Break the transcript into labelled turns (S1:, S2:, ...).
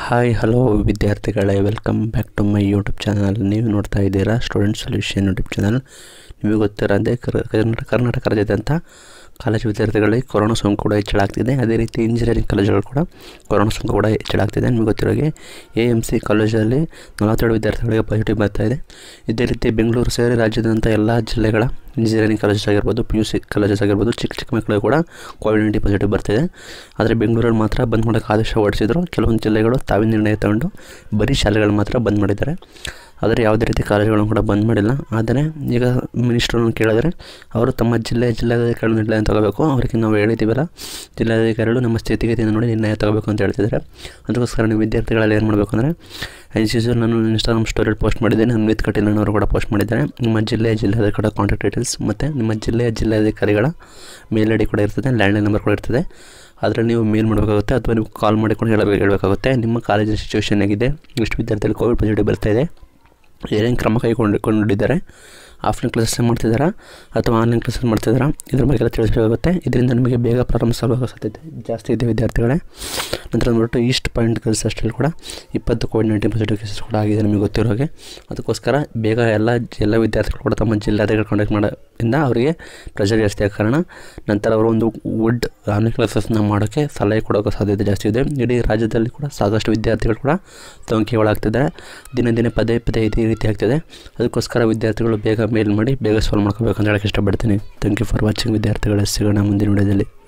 S1: hi hello ವಿದ್ಯಾರ್ಥಿಗಳೇ welcome back to my YouTube channel ನೀವು ನೋಡ್ತಾ ಇದ್ದೀರಾ ಸ್ಟೂಡೆಂಟ್ ಸೊಲ್ಯೂಷನ್ ಯೂಟ್ಯೂಬ್ ಚಾನಲ್ ನಿಮಗೆ ಗೊತ್ತಿರೋದೇ ಕರ್ನಾಟಕ ಕರ್ನಾಟಕ ರಾಜ್ಯಾದ್ಯಂತ ಕಾಲೇಜು ವಿದ್ಯಾರ್ಥಿಗಳಿಗೆ ಕೊರೋನಾ ಸೋಂಕು ಕೂಡ ಹೆಚ್ಚಳಾಗ್ತಿದೆ ಅದೇ ರೀತಿ ಇಂಜಿನಿಯರಿಂಗ್ ಕಾಲೇಜುಗಳು ಕೂಡ ಕೊರೋನಾ ಸೋಂಕು ಕೂಡ ಹೆಚ್ಚಳಾಗ್ತಿದೆ ನಿಮಗೆ ಗೊತ್ತಿರೋಗೆ ಎ ಎಮ್ ಸಿ ಕಾಲೇಜಲ್ಲಿ ನಲವತ್ತೆರಡು ವಿದ್ಯಾರ್ಥಿಗಳಿಗೆ ಪಾಸಿಟಿವ್ ಬರ್ತಾ ಇದೆ ಇದೇ ರೀತಿ ಬೆಂಗಳೂರು ಸೇರಿ ರಾಜ್ಯದಂಥ ಎಲ್ಲ ಜಿಲ್ಲೆಗಳ ಇಂಜಿನಿಯರಿಂಗ್ ಕಾಲೇಜಸ್ ಆಗಿರ್ಬೋದು ಪಿ ಯು ಸಿ ಕಾಲೇಜಸ್ ಆಗಿರ್ಬೋದು ಚಿಕ್ಕ ಚಿಕ್ಕ ಮಕ್ಕಳಿಗೆ ಕೂಡ ಕೋವಿಡ್ ನೈಂಟಿ ಪಾಸಿಟಿವ್ ಬರ್ತಿದೆ ಆದರೆ ಬೆಂಗಳೂರಲ್ಲಿ ಮಾತ್ರ ಬಂದ್ ಮಾಡೋಕ್ಕೆ ಆದೇಶ ಹೊರಡಿಸಿದ್ರು ಕೆಲವೊಂದು ಜಿಲ್ಲೆಗಳು ತಾವೇ ನಿರ್ಣಯ ತಗೊಂಡು ಬರೀ ಶಾಲೆಗಳು ಮಾತ್ರ ಬಂದ್ ಮಾಡಿದ್ದಾರೆ ಆದರೆ ಯಾವುದೇ ರೀತಿ ಕಾಲೇಜುಗಳನ್ನು ಕೂಡ ಬಂದ್ ಮಾಡಿಲ್ಲ ಆದರೆ ಈಗ ಮಿನಿಸ್ಟ್ರನ್ನು ಕೇಳಿದ್ರೆ ಅವರು ತಮ್ಮ ಜಿಲ್ಲೆ ಜಿಲ್ಲಾಧಿಕಾರಿಗಳು ನಿರ್ಣಯ ತಗೋಬೇಕು ಅವರಿಗೆ ನಾವು ಹೇಳಿದ್ದೀವಲ್ಲ ಜಿಲ್ಲಾಧಿಕಾರಿಗಳು ನಮ್ಮ ಸ್ಥಿತಿಗತಿಯನ್ನು ನೋಡಿ ನಿರ್ಣಯ ತಗೋಬೇಕು ಅಂತ ಹೇಳ್ತಿದ್ದಾರೆ ಅದಕ್ಕೋಸ್ಕರ ನೀವು ವಿದ್ಯಾರ್ಥಿಗಳಲ್ಲಿ ಏನು ಮಾಡಬೇಕು ಅಂದರೆ ಆ್ಯಸ್ ಯೂಸ್ವಲ್ ನಾನು ಇನ್ಸ್ಟಾಗ್ರಾಮ್ ಸ್ಟೋರಿಯಲ್ಲಿ ಪೋಸ್ಟ್ ಮಾಡಿದ್ದೇನೆ ನಾನು ವಿತ್ ಕಟೀಲ್ ಅವರು ಕೂಡ ಪೋಸ್ಟ್ ಮಾಡಿದ್ದಾರೆ ನಿಮ್ಮ ಜಿಲ್ಲೆಯ ಜಿಲ್ಲಾಧಿಕಾರಿ ಕಾಂಟ್ಯಾಕ್ಟ್ ಡೀಟೇಲ್ಸ್ ಮತ್ತು ನಿಮ್ಮ ಜಿಲ್ಲೆಯ ಜಿಲ್ಲಾಧಿಕಾರಿಗಳ ಮೇಲ್ ಐ ಡಿ ಕೂಡ ಇರ್ತದೆ ಲ್ಯಾಂಡ್ಲೈನ್ ನಂಬರ್ ಕೂಡ ಇರ್ತದೆ ಅದರಲ್ಲಿ ನೀವು ಮೇಲ್ ಮಾಡಬೇಕಾಗುತ್ತೆ ಅಥವಾ ನೀವು ಕಾಲ್ ಮಾಡಿಕೊಂಡು ಹೇಳಬೇಕು ಹೇಳಬೇಕಾಗುತ್ತೆ ನಿಮ್ಮ ಕಾಲೇಜಿನ ಸಿಚುವೇಶನ್ ಆಗಿದೆ ಎಷ್ಟು ವಿದ್ಯಾರ್ಥಿಗಳು ಕೋವಿಡ್ ಪಾಸಿಟಿವ್ ಬರ್ತಾ ಇದೆ ಏನೇನು ಕ್ರಮ ಕೈಗೊಂಡು ಕೊಂಡಿದ್ದಾರೆ ಆಫ್ಲೈನ್ ಕ್ಲಾಸಸ್ ಮಾಡ್ತಿದ್ದಾರಾ ಅಥವಾ ಆನ್ಲೈನ್ ಕ್ಲಾಸಸ್ ಮಾಡ್ತಿದ್ದಾರಾ ಇದ್ರ ಬಗ್ಗೆ ಎಲ್ಲ ತಿಳಿಸಬೇಕಾಗುತ್ತೆ ಇದರಿಂದ ನಿಮಗೆ ಬೇಗ ಪ್ರಾರಂಭಿಸಲು ಸಾಧ್ಯತೆ ಜಾಸ್ತಿ ಇದೆ ವಿದ್ಯಾರ್ಥಿಗಳೇ ನಂತರ ಬಂದ್ಬಿಟ್ಟು ಈಸ್ಟ್ ಪಾಯಿಂಟ್ ಗರ್ಲ್ಸ್ ಹಾಸ್ಟೆಲ್ ಕೂಡ ಇಪ್ಪತ್ತು ಕೋವಿಡ್ ನೈನ್ಟೀನ್ ಪಾಸಿಟಿವ್ ಕೇಸಸ್ ಕೂಡ ಆಗಿದೆ ನಿಮಗೆ ಗೊತ್ತಿರೋ ಹಾಗೆ ಅದಕ್ಕೋಸ್ಕರ ಬೇಗ ಎಲ್ಲ ಎಲ್ಲ ವಿದ್ಯಾರ್ಥಿಗಳು ಕೂಡ ತಮ್ಮ ಜಿಲ್ಲಾಧಿಕಾರಿ ಕಾಂಟ್ಯಾಕ್ಟ್ ಮಾಡೋದ್ರಿಂದ ಅವರಿಗೆ ಪ್ರೆಷರ್ ಜಾಸ್ತಿ ಆದ ಕಾರಣ ನಂತರ ಅವರು ಒಂದು ವುಡ್ ಆನ್ಲೈನ್ ಕ್ಲಾಸಸ್ನ ಮಾಡೋಕ್ಕೆ ಸಲಹೆ ಕೊಡೋಕ್ಕೆ ಸಾಧ್ಯತೆ ಜಾಸ್ತಿ ಇದೆ ಇಡೀ ರಾಜ್ಯದಲ್ಲಿ ಕೂಡ ಸಾಕಷ್ಟು ವಿದ್ಯಾರ್ಥಿಗಳು ಕೂಡ ಸೋಂಕಿಗೆ ಒಳಗಾಗ್ತಿದ್ದಾರೆ ದಿನೇ ದಿನೇ ಪದೇ ಪದೇ ಇದೇ ರೀತಿ ಆಗ್ತಿದೆ ಅದಕ್ಕೋಸ್ಕರ ವಿದ್ಯಾರ್ಥಿಗಳು ಬೇಗ ಮೇಲ್ ಮಾಡಿ ಬೇಗ ಸಾಲ್ವ್ ಮಾಡ್ಕೋಬೇಕು ಅಂತ ಹೇಳಕ್ಕೆ ಇಷ್ಟಪಡ್ತೀನಿ ಥ್ಯಾಂಕ್ ಯು ಫಾರ್ ವಾಚಿಂಗ್ ವಿದ್ಯಾರ್ಥಿಗಳ ಸಿಗೋಣ ಮುಂದಿನ ವಿಡಿಯೋದಲ್ಲಿ